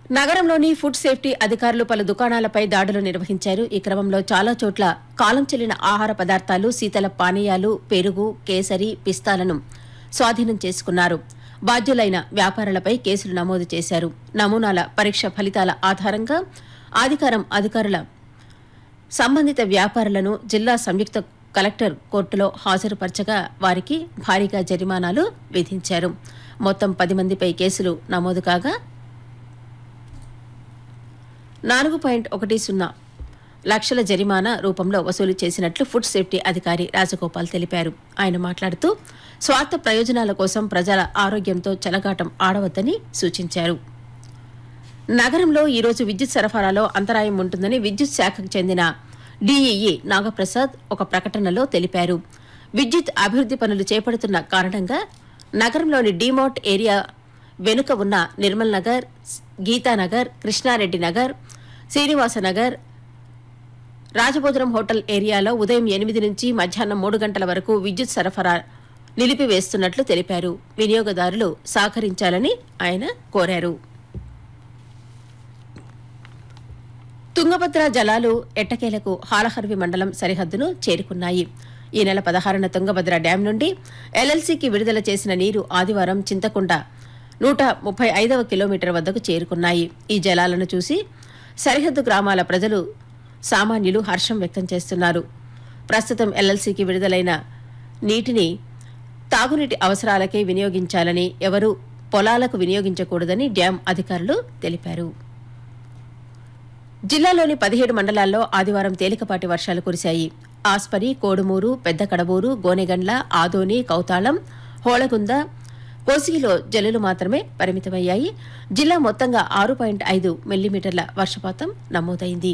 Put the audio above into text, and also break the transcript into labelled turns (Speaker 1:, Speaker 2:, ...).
Speaker 1: నగరంలోని food safety అధికారులు పలు దుకాణాలపై దాడులు నిర్వహించారు ఈ క్రమంలో చాలా చోట్ల కాలం చెల్లిన ఆహార పదార్థాలు శీతల పానీయాలు పెరుగు కేసరి పిస్తాలను స్వాధీనం చేసుకున్నారు బాధ్యులైన వ్యాపారులపై కేసులు నమోదు చేశారు నమూనాల పరీక్ష ఫలితాల ఆధారంగా అధికారం అధికారుల సంబంధిత వ్యాపారులను జిల్లా సంయుక్త కలెక్టర్ కోర్టులో హాజరుపరచగా వారికి భారీగా జరిమానాలు విధించారు మొత్తం పది మందిపై కేసులు నమోదు కాగా నాలుగు పాయింట్ ఒకటి సున్నా లక్షల జరిమానా రూపంలో వసూలు చేసినట్లు ఫుడ్ సేఫ్టీ అధికారి రాజగోపాల్ తెలిపారు ఆయన మాట్లాడుతూ స్వార్థ ప్రయోజనాల కోసం ప్రజల ఆరోగ్యంతో చెలగాటం ఆడవద్దని సూచించారు నగరంలో ఈరోజు విద్యుత్ సరఫరాలో అంతరాయం ఉంటుందని విద్యుత్ శాఖకు చెందిన డీఈఈ నాగప్రసాద్ ఒక ప్రకటనలో తెలిపారు విద్యుత్ అభివృద్ది పనులు చేపడుతున్న కారణంగా నగరంలోని డీమార్ట్ ఏరియా వెనుక ఉన్న నిర్మల్ నగర్ గీతానగర్ కృష్ణారెడ్డి నగర్ శ్రీనివాసనగర్ రాజభోజనం హోటల్ ఏరియాలో ఉదయం ఎనిమిది నుంచి మధ్యాహ్నం మూడు గంటల వరకు విద్యుత్ సరఫరా నిలిపివేస్తున్నట్లు తెలిపారు వినియోగదారులు సహకరించాలని ఆయన కోరారు తుంగభద్ర జలాలు ఎట్టకేలకు హాలహర్వి మండలం సరిహద్దును చేరుకున్నాయి ఈ నెల పదహారున తుంగభద్ర డ్యాం నుండి ఎల్ఎల్సీకి విడుదల చేసిన నీరు ఆదివారం చింతకుంట నూట ముప్పై ఐదవ కిలోమీటర్ వద్దకు చేరుకున్నాయి ఈ జలాలను చూసి సరిహద్దు గ్రామాల ప్రజలు సామాన్యులు హర్షం వ్యక్తం చేస్తున్నారు ప్రస్తుతం ఎల్ఎల్సీకి విడుదలైన నీటిని తాగునీటి అవసరాలకే వినియోగించాలని ఎవరూ పొలాలకు వినియోగించకూడదని డ్యాం అధికారులు తెలిపారు జిల్లాలోని పదిహేడు మండలాల్లో ఆదివారం తేలికపాటి వర్షాలు కురిశాయి ఆస్పరి కోడుమూరు పెద్ద కడబూరు గోనెగండ్ల ఆదోని కౌతాళం హోళగుంద కోసిగిలో జల్లులు మాత్రమే పరిమితమయ్యాయి జిల్లా మొత్తంగా ఆరు పాయింట్ ఐదు మిల్లీమీటర్ల వర్షపాతం నమోదైంది